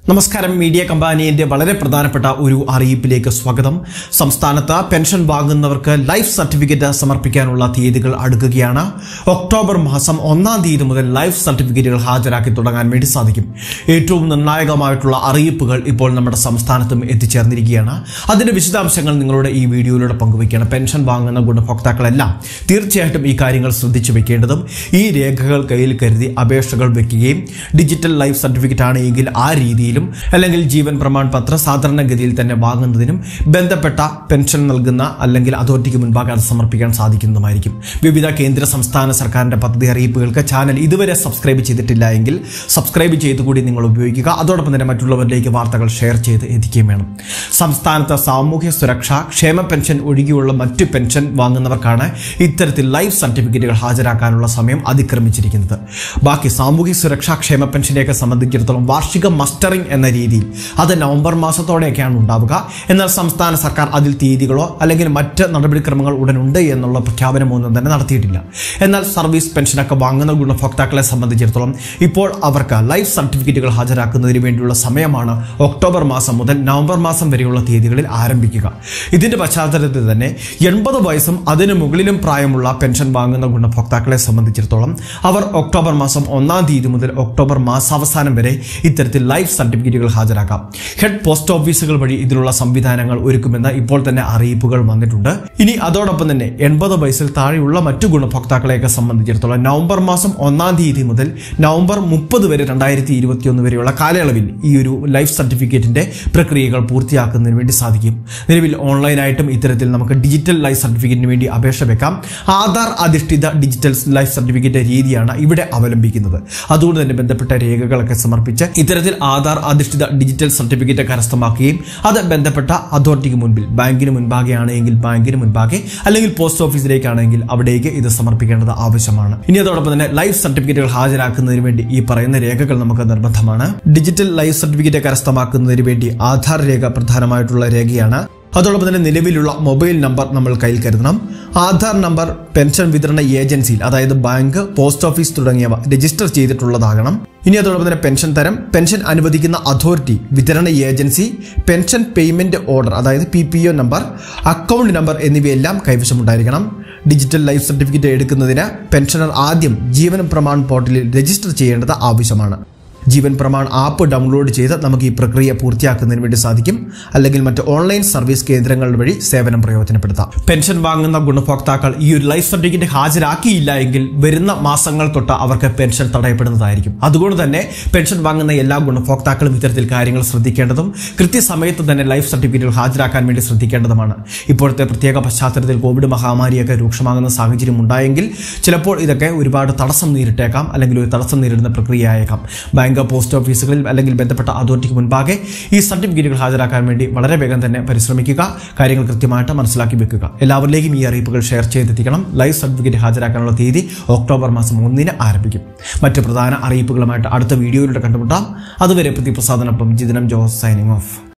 നമസ്കാരം മീഡിയ കമ്പാനിയുടെ വളരെ പ്രധാനപ്പെട്ട ഒരു അറിയിപ്പിലേക്ക് സ്വാഗതം സംസ്ഥാനത്ത് പെൻഷൻ വാങ്ങുന്നവർക്ക് ലൈഫ് സർട്ടിഫിക്കറ്റ് സമർപ്പിക്കാനുള്ള തീയതികൾ അടുക്കുകയാണ് ഒക്ടോബർ മാസം ഒന്നാം തീയതി മുതൽ ലൈഫ് സർട്ടിഫിക്കറ്റുകൾ ഹാജരാക്കി തുടങ്ങാൻ വേണ്ടി സാധിക്കും ഏറ്റവും നിർണായകമായിട്ടുള്ള അറിയിപ്പുകൾ ഇപ്പോൾ നമ്മുടെ സംസ്ഥാനത്തും എത്തിച്ചേർന്നിരിക്കുകയാണ് അതിന്റെ വിശദാംശങ്ങൾ നിങ്ങളുടെ ഈ വീഡിയോയിലൂടെ പങ്കുവയ്ക്കുകയാണ് പെൻഷൻ വാങ്ങുന്ന ഗുണഭോക്താക്കളെല്ലാം തീർച്ചയായിട്ടും ഈ കാര്യങ്ങൾ ശ്രദ്ധിച്ചു വെക്കേണ്ടതും ഈ രേഖകൾ കയ്യിൽ കരുതി അപേക്ഷകൾ വെക്കുകയും ഡിജിറ്റൽ ലൈഫ് സർട്ടിഫിക്കറ്റ് ആണ് എങ്കിൽ ആ രീതിയിലും അല്ലെങ്കിൽ ജീവൻ പ്രമാൺ പത്ര സാധാരണഗതിയിൽ തന്നെ വാങ്ങുന്നതിനും ബന്ധപ്പെട്ട പെൻഷൻ നൽകുന്ന അല്ലെങ്കിൽ അതോറിറ്റിക്ക് മുൻപാകെ അത് സമർപ്പിക്കാൻ സാധിക്കുന്നതുമായിരിക്കും വിവിധ കേന്ദ്ര സംസ്ഥാന സർക്കാരിന്റെ പദ്ധതി അറിയിപ്പുകൾക്ക് ചാനൽ ഇതുവരെ സബ്സ്ക്രൈബ് ചെയ്തിട്ടില്ല എങ്കിൽ സബ്സ്ക്രൈബ് ചെയ്ത് കൂടി നിങ്ങൾ ഉപയോഗിക്കുക അതോടൊപ്പം തന്നെ മറ്റുള്ളവരിലേക്ക് വാർത്തകൾ ഷെയർ ചെയ്ത് എത്തിക്കുകയും വേണം സംസ്ഥാനത്ത് സാമൂഹ്യ സുരക്ഷ ക്ഷേമ പെൻഷൻ ഒഴികെയുള്ള മറ്റ് പെൻഷൻ വാങ്ങുന്നവർക്കാണ് ഇത്തരത്തിൽ ലൈഫ് സർട്ടിഫിക്കറ്റുകൾ ഹാജരാക്കാനുള്ള സമയം അതിക്രമിച്ചിരിക്കുന്നത് ബാക്കി സാമൂഹ്യ സുരക്ഷാ ക്ഷേമ പെൻഷനെയൊക്കെ സംബന്ധിച്ചിടത്തോളം വാർഷിക മസ്റ്ററിംഗ് എന്ന രീതിയിൽ അത് നവംബർ മാസത്തോടെയൊക്കെയാണ് ഉണ്ടാവുക എന്നാൽ സംസ്ഥാന സർക്കാർ അതിൽ തീയതികളോ അല്ലെങ്കിൽ മറ്റ് നടപടിക്രമങ്ങൾ ഉടനുണ്ട് എന്നുള്ള പ്രഖ്യാപനമൊന്നും തന്നെ നടത്തിയിട്ടില്ല എന്നാൽ സർവീസ് പെൻഷനൊക്കെ വാങ്ങുന്ന ഗുണഭോക്താക്കളെ സംബന്ധിച്ചിടത്തോളം ഇപ്പോൾ അവർക്ക് ലൈഫ് സർട്ടിഫിക്കറ്റുകൾ ഹാജരാക്കുന്നതിന് വേണ്ടിയുള്ള സമയമാണ് ഒക്ടോബർ മാസം മുതൽ നവംബർ മാസം വരെയുള്ള തീയതികളിൽ ആരംഭിക്കുക ഇതിന്റെ പശ്ചാത്തലത്തിൽ തന്നെ എൺപത് വയസ്സും അതിനു മുകളിലും പ്രായമുള്ള പെൻഷൻ വാങ്ങുന്ന ഗുണഭോക്താക്കളെ സംബന്ധിച്ചിടത്തോളം അവർ ഒക്ടോബർ മാസം ഒന്നാം തീയതി മുതൽ ഒക്ടോബർ മാസാവസാനം വരെ ഇത്തരത്തിൽ ലൈഫ് സർട്ടിഫിക്കറ്റുകൾ ഹാജരാക്കാം ഹെഡ് പോസ്റ്റ് ഓഫീസുകൾ വഴി ഇതിനുള്ള സംവിധാനങ്ങൾ ഒരുക്കുമെന്ന് ഇപ്പോൾ തന്നെ അറിയിപ്പുകൾ വന്നിട്ടുണ്ട് ഇനി അതോടൊപ്പം തന്നെ എൺപത് വയസ്സിൽ താഴെയുള്ള മറ്റു ഗുണഭോക്താക്കളെയൊക്കെ സംബന്ധിച്ചിടത്തോളം നവംബർ മാസം ഒന്നാം തീയതി മുതൽ നവംബർ മുപ്പത് വരെ രണ്ടായിരത്തി ഇരുപത്തിയൊന്ന് വരെയുള്ള കാലയളവിൽ ഈ ഒരു ലൈഫ് സർട്ടിഫിക്കറ്റിന്റെ പ്രക്രിയകൾ പൂർത്തിയാക്കുന്നതിന് വേണ്ടി സാധിക്കും നിലവിൽ ഓൺലൈനായിട്ടും ഇത്തരത്തിൽ നമുക്ക് ഡിജിറ്റൽ ലൈഫ് സർട്ടിഫിക്കറ്റിന് വേണ്ടി അപേക്ഷ വെക്കാം ആധാർ അധിഷ്ഠിത ഡിജിറ്റൽ ലൈഫ് സർട്ടിഫിക്കറ്റ് രീതിയാണ് ഇവിടെ അവലംബിക്കുന്നത് അതുകൊണ്ട് തന്നെ ബന്ധപ്പെട്ട രേഖകളൊക്കെ സമർപ്പിച്ച് ഇത്തരത്തിൽ ആധാർ അധിഷ്ഠിത ഡിജിറ്റൽ സർട്ടിഫിക്കറ്റ് കരസ്ഥമാക്കുകയും അത് ബന്ധപ്പെട്ട അതോറിറ്റിക്ക് മുൻപിൽ ബാങ്കിന് മുൻപാകെയാണ് എങ്കിൽ ബാങ്കിന് മുൻപാകെ അല്ലെങ്കിൽ പോസ്റ്റ് ഓഫീസിലേക്കാണെങ്കിൽ അവിടേക്ക് ഇത് സമർപ്പിക്കേണ്ടത് ആവശ്യമാണ് ഇനി അതോടൊപ്പം തന്നെ ലൈഫ് സർട്ടിഫിക്കറ്റുകൾ ഹാജരാക്കുന്നതിന് വേണ്ടി ഈ പറയുന്ന രേഖകൾ നമുക്ക് നിർബന്ധമാണ് ഡിജിറ്റൽ ലൈഫ് സർട്ടിഫിക്കറ്റ് കരസ്ഥമാക്കുന്നതിന് വേണ്ടി ആധാർ രേഖ പ്രധാനമായിട്ടുള്ള രേഖയാണ് അതോടൊപ്പം തന്നെ നിലവിലുള്ള മൊബൈൽ നമ്പർ നമ്മൾ കയ്യിൽ കരുതണം ആധാർ നമ്പർ പെൻഷൻ വിതരണ ഏജൻസിയിൽ അതായത് ബാങ്ക് പോസ്റ്റ് ഓഫീസ് തുടങ്ങിയവ രജിസ്റ്റർ ചെയ്തിട്ടുള്ളതാകണം ഇനി അതോടൊപ്പം തന്നെ പെൻഷൻ തരം പെൻഷൻ അനുവദിക്കുന്ന അതോറിറ്റി വിതരണ ഏജൻസി പെൻഷൻ പേയ്മെന്റ് ഓർഡർ അതായത് P P O number account number എന്നിവയെല്ലാം കൈവശമുണ്ടായിരിക്കണം ഡിജിറ്റൽ ലൈഫ് സർട്ടിഫിക്കറ്റ് എടുക്കുന്നതിന് പെൻഷനർ ആദ്യം ജീവൻ പ്രമാൺ പോർട്ടലിൽ രജിസ്റ്റർ ചെയ്യേണ്ടത് ആവശ്യമാണ് ജീവൻ പ്രമാൺ ആപ്പ് ഡൗൺലോഡ് ചെയ്ത് നമുക്ക് ഈ പ്രക്രിയ പൂർത്തിയാക്കുന്നതിന് വേണ്ടി സാധിക്കും അല്ലെങ്കിൽ മറ്റ് ഓൺലൈൻ സർവീസ് കേന്ദ്രങ്ങൾ വഴി സേവനം പ്രയോജനപ്പെടുത്താം പെൻഷൻ വാങ്ങുന്ന ഗുണഭോക്താക്കൾ ഈ ഒരു ലൈഫ് സർട്ടിഫിക്കറ്റ് ഹാജരാക്കിയില്ല എങ്കിൽ വരുന്ന മാസങ്ങൾ തൊട്ട് അവർക്ക് പെൻഷൻ തടയപ്പെടുന്നതായിരിക്കും അതുകൊണ്ട് തന്നെ പെൻഷൻ വാങ്ങുന്ന എല്ലാ ഗുണഭോക്താക്കളും ഇത്തരത്തിൽ കാര്യങ്ങൾ ശ്രദ്ധിക്കേണ്ടതും കൃത്യസമയത്ത് തന്നെ ലൈഫ് സർട്ടിഫിക്കറ്റുകൾ ഹാജരാക്കാൻ വേണ്ടി ശ്രദ്ധിക്കേണ്ടതുമാണ് ഇപ്പോഴത്തെ പ്രത്യേക പശ്ചാത്തലത്തിൽ കോവിഡ് മഹാമാരിയൊക്കെ രൂക്ഷമാകുന്ന സാഹചര്യം ഉണ്ടായെങ്കിൽ ചിലപ്പോൾ ഇതൊക്കെ ഒരുപാട് തടസ്സം നേരിട്ടേക്കാം അല്ലെങ്കിൽ ഒരു തടസ്സം നേരിടുന്ന പ്രക്രിയയായേക്കാം ബാങ്ക് പോസ്റ്റ് ഓഫീസുകളിൽ അല്ലെങ്കിൽ ബന്ധപ്പെട്ട അതോറിറ്റിക്ക് മുൻപാകെ ഈ സർട്ടിഫിക്കറ്റുകൾ ഹാജരാക്കാൻ വേണ്ടി വളരെ വേഗം തന്നെ പരിശ്രമിക്കുക കാര്യങ്ങൾ കൃത്യമായിട്ട് മനസ്സിലാക്കി വെക്കുക എല്ലാവരിലേക്കും ഈ അറിയിപ്പുകൾ ഷെയർ ചെയ്തെത്തിക്കണം ലൈവ് സർട്ടിഫിക്കറ്റ് ഹാജരാക്കാനുള്ള തീയതി ഒക്ടോബർ മാസം ഒന്നിന് ആരംഭിക്കും മറ്റ് പ്രധാന അറിയിപ്പുകളുമായിട്ട് അടുത്ത വീഡിയോയിലൂടെ കണ്ടുമുട്ടാം അതുവരെ പ്രതിപ്രസാദനൊപ്പം ജിതനം ജോസ് സൈനിങ് ഓഫ്